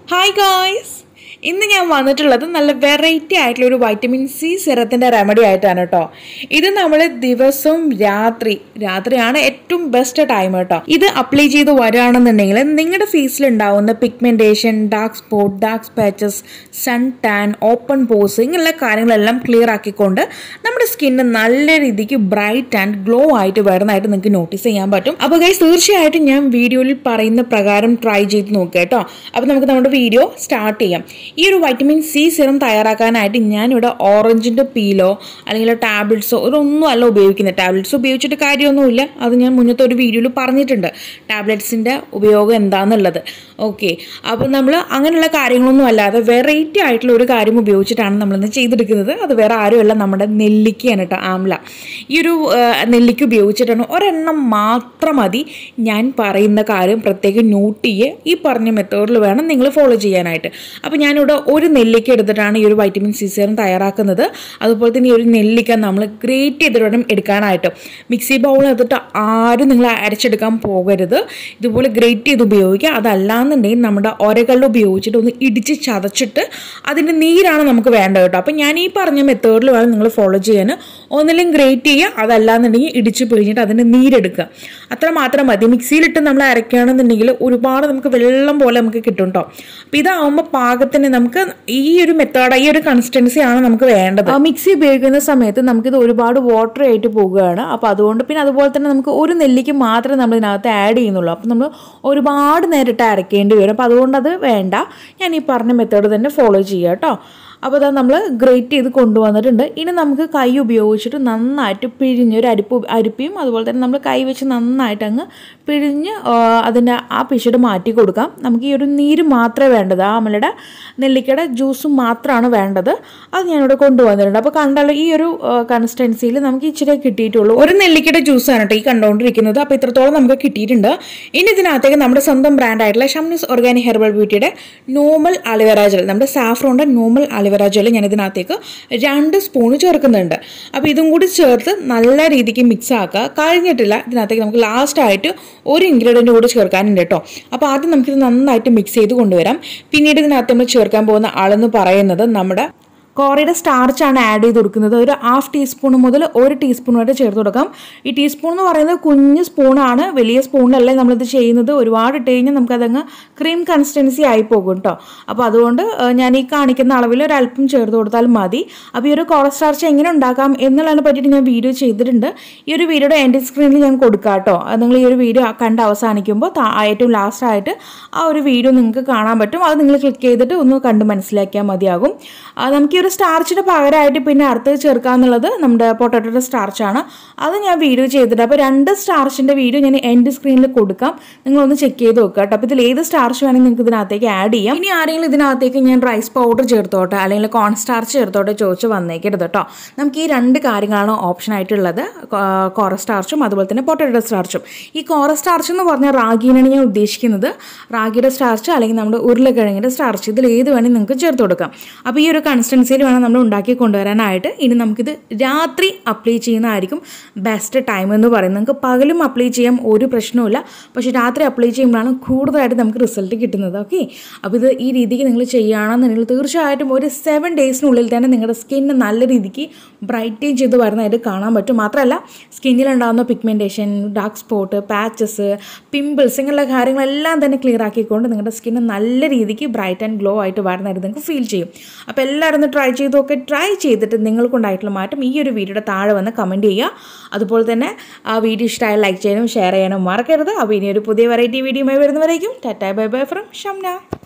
hi guys ഇന്ന് ഞാൻ വന്നിട്ടുള്ളത് നല്ല വെറൈറ്റി ആയിട്ടുള്ള ഒരു വൈറ്റമിൻ സി സിറത്തിൻ്റെ റെമഡി ആയിട്ടാണ് കേട്ടോ ഇത് നമ്മൾ ദിവസവും രാത്രി രാത്രിയാണ് ഏറ്റവും ബെസ്റ്റ് ടൈം കേട്ടോ ഇത് അപ്ലൈ ചെയ്ത് വരികയാണെന്നുണ്ടെങ്കിൽ നിങ്ങളുടെ ഫേസിൽ ഉണ്ടാവുന്ന pigmentation dark spot dark patches sun tan open pores ഇങ്ങനെയുള്ള കാര്യങ്ങളെല്ലാം ക്ലിയർ ആക്കിക്കൊണ്ട് നമ്മുടെ സ്കിന്ന് നല്ല രീതിക്ക് ബ്രൈറ്റ് ആൻഡ് ഗ്ലോ ആയിട്ട് വരുന്നതായിട്ട് നിങ്ങൾക്ക് നോട്ടീസ് ചെയ്യാൻ പറ്റും അപ്പോൾ ഗൈസ് തീർച്ചയായിട്ടും ഞാൻ വീഡിയോയിൽ പറയുന്ന പ്രകാരം ട്രൈ ചെയ്ത് നോക്കുക കേട്ടോ അപ്പോൾ നമുക്ക് നമ്മുടെ വീഡിയോ സ്റ്റാർട്ട് ചെയ്യാം ഈ ഒരു വൈറ്റമിൻ സി സിറം തയ്യാറാക്കാനായിട്ട് ഞാനിവിടെ ഓറഞ്ചിൻ്റെ പീലോ അല്ലെങ്കിൽ ടാബ്ലറ്റ്സോ ഇതൊന്നും അല്ല ഉപയോഗിക്കുന്നത് ടാബ്ലറ്റ്സ് ഉപയോഗിച്ചിട്ട് കാര്യമൊന്നുമില്ല അത് ഞാൻ മുന്നത്തെ ഒരു വീഡിയോയിൽ പറഞ്ഞിട്ടുണ്ട് ടാബ്ലറ്റ്സിൻ്റെ ഉപയോഗം എന്താണെന്നുള്ളത് ഓക്കെ അപ്പോൾ നമ്മൾ അങ്ങനെയുള്ള കാര്യങ്ങളൊന്നും അല്ലാതെ വെറൈറ്റി ആയിട്ടുള്ള ഒരു കാര്യം ഉപയോഗിച്ചിട്ടാണ് നമ്മളിന്ന് ചെയ്തെടുക്കുന്നത് അത് വേറെ ആരുമല്ല നമ്മുടെ നെല്ലിക്കയാണ് കേട്ടോ ആംല ഈ ഒരു ആ, നെല്ലിക്ക ഉപയോഗിച്ചിട്ടാണ് ഒരെണ്ണം മാത്രം മതി ഞാൻ പറയുന്ന കാര്യം പ്രത്യേകം നോട്ട് ചെയ്യുക ഈ പറഞ്ഞ മെത്തേഡിൽ വേണം നിങ്ങൾ ഫോളോ ചെയ്യാനായിട്ട് അപ്പോൾ ഞാനിവിടെ ഒരു നെല്ലിക്ക എടുത്തിട്ടാണ് ഈ ഒരു വൈറ്റമിൻ സി സെറും തയ്യാറാക്കുന്നത് അതുപോലെ തന്നെ ഈ ഒരു നെല്ലിക്ക നമ്മൾ ഗ്രേറ്റ് ചെയ്തിട്ട് വേണം എടുക്കാനായിട്ട് മിക്സി ബൗൾ എടുത്തിട്ട് ആരും നിങ്ങൾ അരച്ചെടുക്കാൻ പോകരുത് ഇതുപോലെ ഗ്രേറ്റ് ചെയ്ത് ഉപയോഗിക്കുക അതല്ലാന്നുണ്ടെങ്കിൽ നമ്മുടെ ഒരകളിൽ ഉപയോഗിച്ചിട്ട് ഒന്ന് ഇടിച്ച് ചതച്ചിട്ട് അതിൻ്റെ നീരാണ് നമുക്ക് വേണ്ടത് കേട്ടോ അപ്പോൾ ഞാൻ ഈ പറഞ്ഞ മെത്തേഡിൽ വേണം നിങ്ങൾ ഫോളോ ചെയ്യാൻ ഒന്നിലും ഗ്രേറ്റ് ചെയ്യുക അതല്ലാന്നുണ്ടെങ്കിൽ ഇടിച്ച് പിഴിഞ്ഞിട്ട് അതിൻ്റെ നീരെടുക്കുക അത്ര മാത്രം മതി മിക്സിയിലിട്ട് നമ്മൾ അരയ്ക്കുകയാണെന്നുണ്ടെങ്കിൽ ഒരുപാട് നമുക്ക് വെള്ളം പോലെ നമുക്ക് കിട്ടും കേട്ടോ അപ്പോൾ ഇതാവുമ്പോൾ പാകത്തിന് നമുക്ക് ഈ ഒരു മെത്തേഡ് ഈ ഒരു കൺസിസ്റ്റൻസി ആണ് നമുക്ക് വേണ്ടത് ആ മിക്സി ഉപയോഗിക്കുന്ന സമയത്ത് നമുക്കിത് ഒരുപാട് വാട്ടർ ആയിട്ട് പോകുകയാണ് അപ്പോൾ അതുകൊണ്ട് പിന്നെ അതുപോലെ തന്നെ നമുക്ക് ഒരു നെല്ലിക്ക് മാത്രമേ നമ്മൾ ഇതിനകത്ത് ആഡ് ചെയ്യുന്നുള്ളൂ അപ്പോൾ നമ്മൾ ഒരുപാട് നേരിട്ട് അരയ്ക്കേണ്ടി വരും അപ്പോൾ അതുകൊണ്ട് അത് വേണ്ട ഞാൻ ഈ പറഞ്ഞ മെത്തേഡ് തന്നെ ഫോളോ ചെയ്യുക കേട്ടോ അപ്പോൾ അതാ നമ്മൾ ഗ്രേറ്റ് ചെയ്ത് കൊണ്ടുവന്നിട്ടുണ്ട് ഇനി നമുക്ക് കൈ ഉപയോഗിച്ചിട്ട് നന്നായിട്ട് പിഴിഞ്ഞ് ഒരു അരിപ്പ് അരിപ്പിയും അതുപോലെ തന്നെ നമ്മൾ കൈ വെച്ച് നന്നായിട്ട് അങ്ങ് പിഴിഞ്ഞ് ആ, അതിൻ്റെ ആ പിശട് മാറ്റി കൊടുക്കാം നമുക്ക് ഈ ഒരു നീര് മാത്രമേ വേണ്ടത് ആ അമലയുടെ നെല്ലിക്കയുടെ ജ്യൂസ് മാത്രമാണ് വേണ്ടത് അത് ഞാനിവിടെ കൊണ്ടുവന്നിട്ടുണ്ട് അപ്പോൾ കണ്ടാലോ ഈ ഒരു കൺസിസ്റ്റൻസിയിൽ നമുക്ക് ഇച്ചിരി കിട്ടിയിട്ടുള്ളൂ ഒരു നെല്ലിക്കയുടെ ജ്യൂസാണ് കേട്ടോ ഈ കണ്ടുകൊണ്ടിരിക്കുന്നത് അപ്പോൾ ഇത്രത്തോളം നമുക്ക് കിട്ടിയിട്ടുണ്ട് ഇനി ഇതിനകത്തേക്ക് നമ്മുടെ സ്വന്തം ബ്രാൻഡായിട്ടുള്ള ഷംനിസ് ഓർഗാനിക് ഹെർബൽ ബ്യൂട്ടിയുടെ നോർമൽ അലിവറ ജെൽ നമ്മുടെ സാഫ്രോണിൻ്റെ നോർമൽ അലിവറ ജെൽ ഞാൻ ഇതിനകത്തേക്ക് രണ്ട് സ്പൂണ് ചേർക്കുന്നുണ്ട് അപ്പോൾ ഇതും കൂടി ചേർത്ത് നല്ല രീതിക്ക് മിക്സ് ആക്കുക കഴിഞ്ഞിട്ടില്ല ഇതിനകത്തേക്ക് നമുക്ക് ലാസ്റ്റ് ആയിട്ട് ഒരു ഇൻഗ്രീഡിയൻ്റ് കൂടി ചേർക്കാനുണ്ട് കേട്ടോ അപ്പോൾ ആദ്യം നമുക്കിത് നന്നായിട്ട് മിക്സ് ചെയ്ത് കൊണ്ടുവരാം പിന്നീട് ഇതിനകത്ത് നമ്മൾ ചേർക്കാൻ പോകുന്ന ആളെന്ന് പറയുന്നത് നമ്മുടെ കോറയുടെ സ്റ്റാർച്ചാണ് ആഡ് ചെയ്ത് കൊടുക്കുന്നത് ഒരു ഹാഫ് ടീസ്പൂൺ മുതൽ ഒരു ടീസ്പൂൺ വരെ ചേർത്ത് കൊടുക്കാം ഈ ടീസ്പൂൺ എന്ന് പറയുന്നത് കുഞ്ഞ് സ്പൂണാണ് വലിയ സ്പൂണിലല്ലേ നമ്മളിത് ചെയ്യുന്നത് ഒരുപാട് ഇട്ട് കഴിഞ്ഞാൽ നമുക്കതങ്ങ് ക്രീം കൺസിസ്റ്റൻസി ആയി പോകും കേട്ടോ അപ്പോൾ അതുകൊണ്ട് ഏഹ്, ഞാൻ ഈ കാണിക്കുന്ന അളവിൽ ഒരു അല്പം ചേർത്ത് കൊടുത്താൽ മതി അപ്പോൾ ഈ ഒരു കോറ സ്റ്റാർച്ച് എങ്ങനെ ഉണ്ടാക്കാം എന്നുള്ളതിനെ പറ്റിയിട്ട് ഞാൻ വീഡിയോ ചെയ്തിട്ടുണ്ട് ഈ ഒരു വീഡിയോയുടെ എൻഡ് സ്ക്രീനിൽ ഞാൻ കൊടുക്കാം കേട്ടോ അത് നിങ്ങൾ ഈ ഒരു വീഡിയോ കണ്ട് അവസാനിക്കുമ്പോൾ താ- ഏറ്റവും ലാസ്റ്റ് ആയിട്ട് ആ ഒരു വീഡിയോ നിങ്ങൾക്ക് കാണാൻ പറ്റും അത് നിങ്ങൾ ക്ലിക്ക് ചെയ്തിട്ട് ഒന്ന് കണ്ട് മനസ്സിലാക്കിയാൽ മതിയാകും ആ, നമുക്ക് ഈ ഒരു സ്റ്റാർച്ചിന് പകരമായിട്ട് പിന്നെ അടുത്തത് ചേർക്കാന്നുള്ളത് നമ്മുടെ പൊട്ടാറ്റോയുടെ സ്റ്റാർച്ചാണ് അത് ഞാൻ വീഡിയോ ചെയ്തിട്ട് അപ്പോൾ രണ്ട് സ്റ്റാർച്ചിൻ്റെ വീഡിയോ ഞാൻ എൻഡ് സ്ക്രീനിൽ കൊടുക്കാം നിങ്ങളൊന്ന് ചെക്ക് ചെയ്ത് നോക്കുക കേട്ടോ അപ്പോൾ ഇതിൽ ഏത് സ്റ്റാർച്ച് വേണമെങ്കിൽ നിങ്ങൾക്ക് ഇതിനകത്തേക്ക് ആഡ് ചെയ്യാം ഇനി ആരെങ്കിലും ഇതിനകത്തേക്ക് ഞാൻ റൈസ് പൗഡർ ചേർത്തോട്ടെ അല്ലെങ്കിൽ കോൺ സ്റ്റാർച്ച് ചേർത്തോട്ടെ ചോദിച്ച് വന്നേക്കരുത് കേട്ടോ നമുക്ക് ഈ രണ്ട് കാര്യങ്ങളാണ് ഓപ്ഷൻ ആയിട്ടുള്ളത് കോറ സ്റ്റാർച്ചും അതുപോലെ തന്നെ പൊട്ടാറ്റോ സ്റ്റാർച്ചും ഈ കോറ സ്റ്റാർച്ച് എന്ന് പറഞ്ഞാൽ റാഗീനാണ് ഞാൻ ഉദ്ദേശിക്കുന്നത് റാഗിയുടെ സ്റ്റാർച്ച് അല്ലെങ്കിൽ നമ്മുടെ ഉരുളക്കിഴങ്ങിൻ്റെ സ്റ്റാർച്ച് ഇതിൽ ഏത് വേണമെങ്കിൽ നിങ്ങൾക്ക് ചേർത്ത് കൊടുക്കാം അപ്പോൾ ഈ ഒരു കൺസിസ്റ്റൻസിയിൽ വേണം നമ്മൾ ഉണ്ടാക്കി കൊണ്ടുവരാനായിട്ട് ഇനി നമുക്കിത് രാത്രി അപ്ലൈ ചെയ്യുന്നതായിരിക്കും ബെസ്റ്റ് ടൈം എന്ന് പറയുന്നത് നമുക്ക് പകലും അപ്ലൈ ചെയ്യാം ഒരു പ്രശ്നവുമില്ല പക്ഷേ രാത്രി അപ്ലൈ ചെയ്യുമ്പോഴാണ് കൂടുതലായിട്ട് നമുക്ക് റിസൾട്ട് കിട്ടുന്നത് ഓക്കെ അപ്പോൾ ഇത് ഈ രീതിക്ക് നിങ്ങൾ ചെയ്യുകയാണെന്നുണ്ടെങ്കിൽ തീർച്ചയായിട്ടും ഒരു സെവൻ ഡേയ്സിനുള്ളിൽ തന്നെ നിങ്ങളുടെ സ്കിന്ന് നല്ല രീതിക്ക് ബ്രൈറ്റേജ് ചെയ്ത് വരുന്നതായിട്ട് കാണാൻ പറ്റും മാത്രമല്ല സ്കിന്നിലുണ്ടാകുന്ന pigmentation dark spot patches pimples ഇങ്ങനെയുള്ള കാര്യങ്ങളെല്ലാം തന്നെ ക്ലിയർ ആക്കിക്കൊണ്ട് നിങ്ങളുടെ സ്കിന്ന് നല്ല രീതിക്ക് ബ്രൈറ്റ് ആൻഡ് ഗ്ലോ ആയിട്ട് വരുന്നതായിട്ട് നിങ്ങൾക്ക് ഫീൽ ചെയ്യും അപ്പോൾ എല്ലാവരും ഒന്ന് ട്രൈ ചെയ്ത് നോക്കി ട്രൈ ചെയ്തിട്ട് നിങ്ങൾക്കുണ്ടായിട്ടുള്ള മാറ്റം ഈ ഒരു വീഡിയോയുടെ താഴെ വന്ന് കമൻറ്റ് ചെയ്യുക അതുപോലെ തന്നെ ആ വീഡിയോ ഇഷ്ടമായ ലൈക്ക് ചെയ്യാനും ഷെയർ ചെയ്യാനും മറക്കരുത് അപ്പോൾ ഇനി ഒരു പുതിയ വെറൈറ്റി വീഡിയോയുമായി വരുന്നവരേക്കും tata bye bye from Shamna